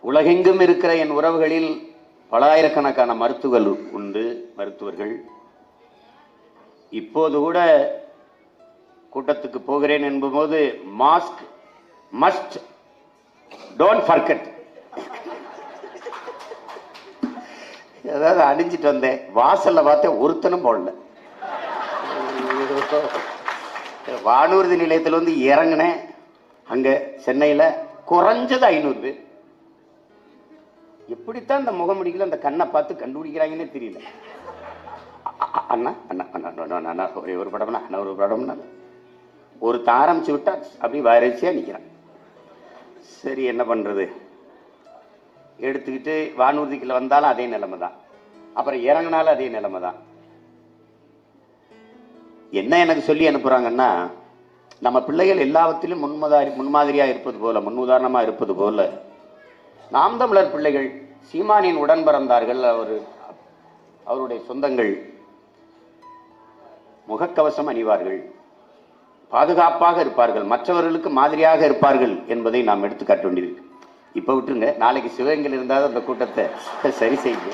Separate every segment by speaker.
Speaker 1: உலகெங்கும் இருக்கிற என் உறவுகளில் பலாயிரக்கணக்கான மருத்துவர்கள் உண்டு மருத்துவர்கள் இப்போது கூட கூட்டத்துக்கு போகிறேன் என்பபோது மாஸ்க் மஸ்ட் டோன்ட் ஃபர்கெட் அதாவது அணிஞ்சிட்டு வந்தேன் வாசல்ல பார்த்தேன் ஒருத்தனும் போடல வானூர்தி நிலையத்தில் வந்து இறங்கினேன் அங்க சென்னையில குறைஞ்சது ஐநூறு பேர் எப்படித்தான் இந்த முகமுடிக்கல அந்த கண்ணை பார்த்து கண்டுபிடிக்கிறாங்கன்னே தெரியல அ- அ- அண்ணா அண்ணா அண்ணா அண்ணா, அண்ணா, அண்ணா ஒரே ஒரு படம்னா அண்ணா ஒரு படம்னா ஒரு ஆரம்பிச்சு விட்டா அப்படி வரிசையா நிக்கிறான் சரி என்ன பண்றது எடுத்துக்கிட்டு வானூர்திக்குள்ள வந்தாலும் அதே நிலைமை தான் அப்புறம் இறங்கினாலும் அதே நிலைமை தான் என்ன எனக்கு சொல்லி அனுப்புறாங்கன்னா நம்ம பிள்ளைகள் எல்லாவற்றிலும் முன்மதாரி முன்மாதிரியா இருப்பது போல முன்னுதாரணமா இருப்பது போல நாம் தமிழர் பிள்ளைகள் சீமானின் உடன் பிறந்தார்கள் அவர் அவருடைய சொந்தங்கள் முகக்கவசம் அணிவார்கள் பாதுகாப்பாக இருப்பார்கள் மற்றவர்களுக்கு மாதிரியாக இருப்பார்கள் என்பதை நாம் எடுத்துக்காட்ட வேண்டியிருக்கு இப்ப விட்டுருங்க நாளைக்கு சிவகங்கையில் இருந்தாலும் அந்த கூட்டத்தை சரி செய்யுங்க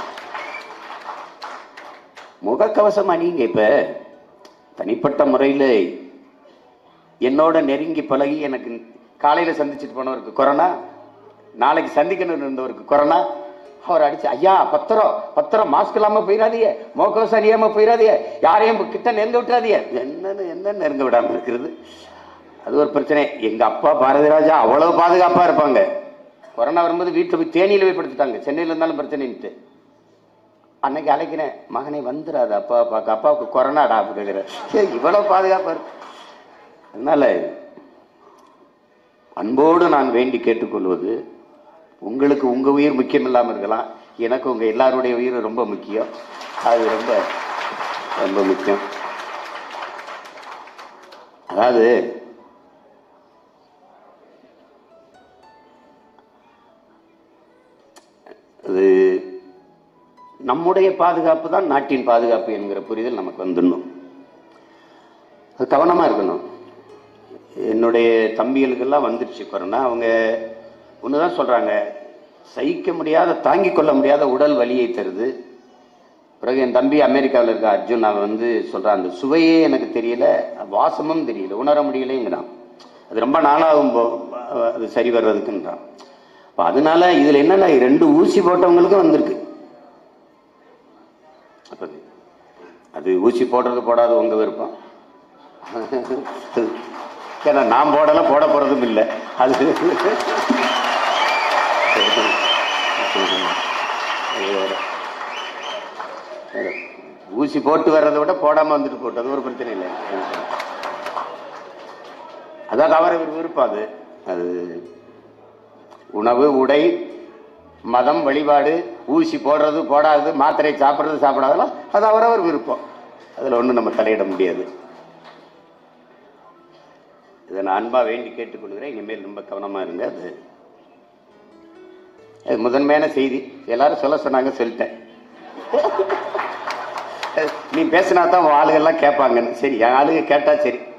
Speaker 1: முகக்கவசம் அணிங்க இப்ப தனிப்பட்ட முறையில் என்னோட நெருங்கி பழகி எனக்கு காலையில சந்திச்சுட்டு போனவருக்கு கொரோனா நாளைக்கு சந்திக்கணும் இருந்தவருக்கு கொரோனா அவர் அடிச்சு ஐயா பத்திரம் பத்திரம் மாஸ்க் இல்லாம போயிடாதீங்க முகக்கவசம் அணியாம போயிடாதீங்க யாரையும் கிட்ட நெருங்க விட்டுறாதீங்க என்னன்னு என்ன நெருங்க விடாம இருக்கிறது அது ஒரு பிரச்சனை எங்க அப்பா பாரதிராஜா அவ்வளவு பாதுகாப்பா இருப்பாங்க கொரோனா வரும்போது வீட்டுல போய் தேனியில போய் படுத்துட்டாங்க சென்னையில இருந்தாலும் பிரச்சனைன்ட்டு அன்னைக்கு அழைக்கிறேன் மகனே வந்துடாது அப்பா அப்பாவுக்கு அப்பாவுக்கு கொரோனாடா அப்படிங்கிற இவ்வளவு பாதுகாப்பா இருக்கு அதனால அன்போடு நான் வேண்டி கேட்டுக்கொள்வது உங்களுக்கு உங்க உயிர் முக்கியம் இல்லாம இருக்கலாம் எனக்கு உங்க எல்லாருடைய உயிர் ரொம்ப முக்கியம் அது ரொம்ப ரொம்ப முக்கியம் அதாவது அது நம்முடைய பாதுகாப்பு தான் நாட்டின் பாதுகாப்பு என்கிற புரிதல் நமக்கு வந்துடணும் அது கவனமா இருக்கணும் என்னுடைய தம்பிகளுக்கெல்லாம் வந்துருச்சு கொரோனா அவங்க ஒண்ணுதான் சொல்றாங்க சகிக்க முடியாத தாங்கிக் கொள்ள முடியாத உடல் வலியை தருது பிறகு என் தம்பி அமெரிக்காவில் இருக்க அர்ஜுன் அவன் வந்து சொல்றான் அந்த சுவையே எனக்கு தெரியல வாசமும் தெரியல உணர முடியலைங்கிறான் அது ரொம்ப நாளாகும் போ அது சரி வர்றதுக்குன்றான் அப்ப அதனால இதுல என்னன்னா ரெண்டு ஊசி போட்டவங்களுக்கும் வந்திருக்கு அப்ப அது- அது ஊசி போடுறது போடாது உங்க விருப்பம் ஏன்னா நான் போடல போட போறதும் இல்லை அது அது வேற. வேற. ஊசி போட்டு வர்றதை விட போடாம வந்துட்டு போட்டு அது ஒரு பிரச்சனை இல்லை அதாவது அவரவர் விருப்பம் அது அது உணவு உடை மதம் வழிபாடு ஊசி போடுறது போடாதது மாத்திரை சாப்பிட்றது சாப்பிடாதெல்லாம் அது அவரவர் விருப்பம் அதில் ஒன்றும் நம்ம தலையிட முடியாது இதை நான் அன்பா வேண்டி கேட்டுக்கொள்கிறேன் இனிமேல் ரொம்ப கவனமா இருங்க அது அது முதன்மையான செய்தி எல்லாரும் சொல்ல சொன்னாங்க சொல்லிட்டேன் நீ பேசினா தான் உன் ஆளுகள்லாம் கேட்பாங்கன்னு சரி என் ஆளுங்க கேட்டா சரி